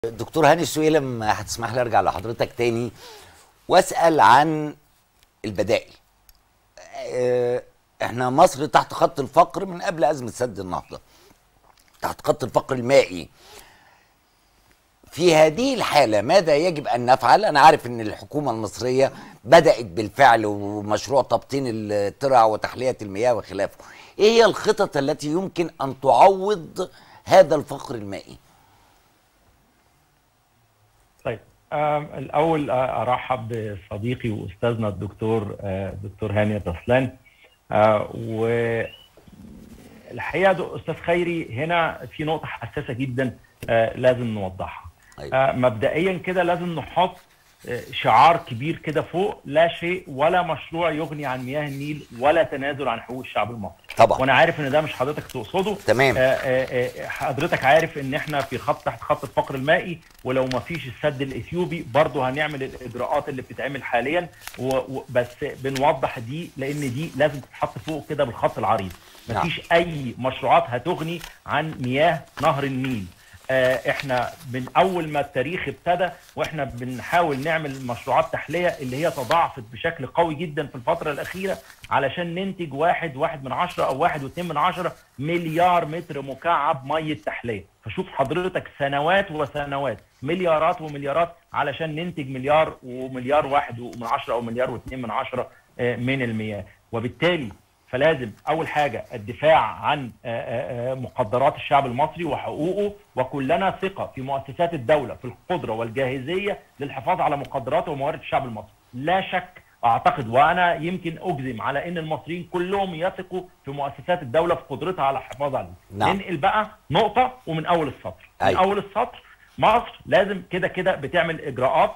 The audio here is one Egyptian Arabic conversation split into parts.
دكتور هاني السويلم هتسمح لي ارجع لحضرتك تاني واسال عن البدائل آه، احنا مصر تحت خط الفقر من قبل ازمه سد النهضه تحت خط الفقر المائي في هذه الحاله ماذا يجب ان نفعل انا عارف ان الحكومه المصريه بدات بالفعل ومشروع تبطين الترع وتحليه المياه وخلافه ايه هي الخطط التي يمكن ان تعوض هذا الفقر المائي طيب آم، الأول آه، أرحب بصديقي وأستاذنا الدكتور آه، دكتور هاني الرسلان والحقيقة دو- أستاذ خيري هنا في نقطة حساسة جدا آه، لازم نوضحها أيوة. آه، مبدئيا كده لازم نحط آه، شعار كبير كده فوق لا شيء ولا مشروع يغني عن مياه النيل ولا تنازل عن حقوق الشعب المصري طبعا وانا عارف ان ده مش حضرتك تقصده تمام. آه، آه، آه، حضرتك عارف ان احنا في خط تحت خط الفقر المائي ولو ما فيش السد الاثيوبي برضه هنعمل الاجراءات اللي بتتعمل حاليا و- و- بس بنوضح دي لان دي لازم تتحط فوق كده بالخط العريض نعم. مفيش اي مشروعات هتغني عن مياه نهر النيل آه، احنا من اول ما التاريخ ابتدى واحنا بنحاول نعمل مشروعات تحليه اللي هي تضاعفت بشكل قوي جدا في الفتره الاخيره علشان ننتج واحد واحد من عشرة او واحد واثنين من عشرة مليار متر مكعب ميه تحليه فشوف حضرتك سنوات وسنوات مليارات ومليارات علشان ننتج مليار ومليار واحد ومن عشرة او مليار واثنين من عشرة آه، من المياه وبالتالي فلازم اول حاجه الدفاع عن آه، آه، آه، مقدرات الشعب المصري وحقوقه وكلنا ثقه في مؤسسات الدوله في القدره والجاهزيه للحفاظ على مقدرات وموارد الشعب المصري لا شك اعتقد وانا يمكن اجزم على ان المصريين كلهم يثقوا في مؤسسات الدوله في قدرتها على الحفاظ عليه نعم. ننقل بقى نقطه ومن اول السطر من أيوة. اول السطر مصر لازم كده كده بتعمل اجراءات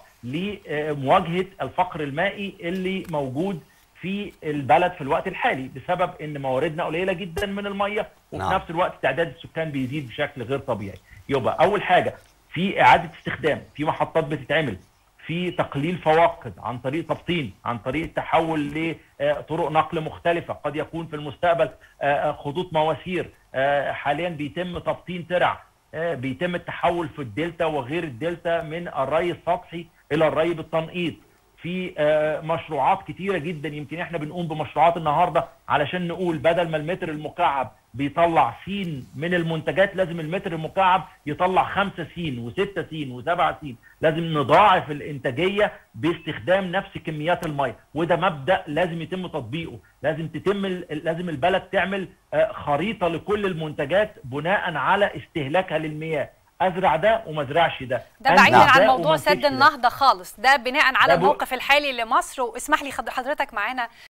لمواجهه الفقر المائي اللي موجود في البلد في الوقت الحالي بسبب ان مواردنا قليله جدا من الميه وفي نعم. نفس الوقت تعداد السكان بيزيد بشكل غير طبيعي يبقى اول حاجه في اعاده استخدام في محطات بتتعمل في تقليل فواقد عن طريق تبطين عن طريق تحول لطرق نقل مختلفه قد يكون في المستقبل آه، آه، خطوط مواسير آه، حاليا بيتم تبطين ترع آه، بيتم التحول في الدلتا وغير الدلتا من الري السطحي الى الري بالتنقيط في آه، مشروعات كتيره جدا يمكن احنا بنقوم بمشروعات النهارده علشان نقول بدل ما المتر المكعب بيطلع سين من المنتجات لازم المتر المكعب يطلع خمسة سين وستة سين وسبعة سين لازم نضاعف الانتاجيه باستخدام نفس كميات الميه وده مبدا لازم يتم تطبيقه لازم تتم ال- لازم البلد تعمل آه، خريطه لكل المنتجات بناء على استهلاكها للمياه ازرع ده وما ازرعش ده ده أنتج بعيدا ده عن وما موضوع أنتجش سد ده. النهضه خالص ده بناء على ده بو- الموقف الحالي لمصر واسمح لي خد- حضرتك معانا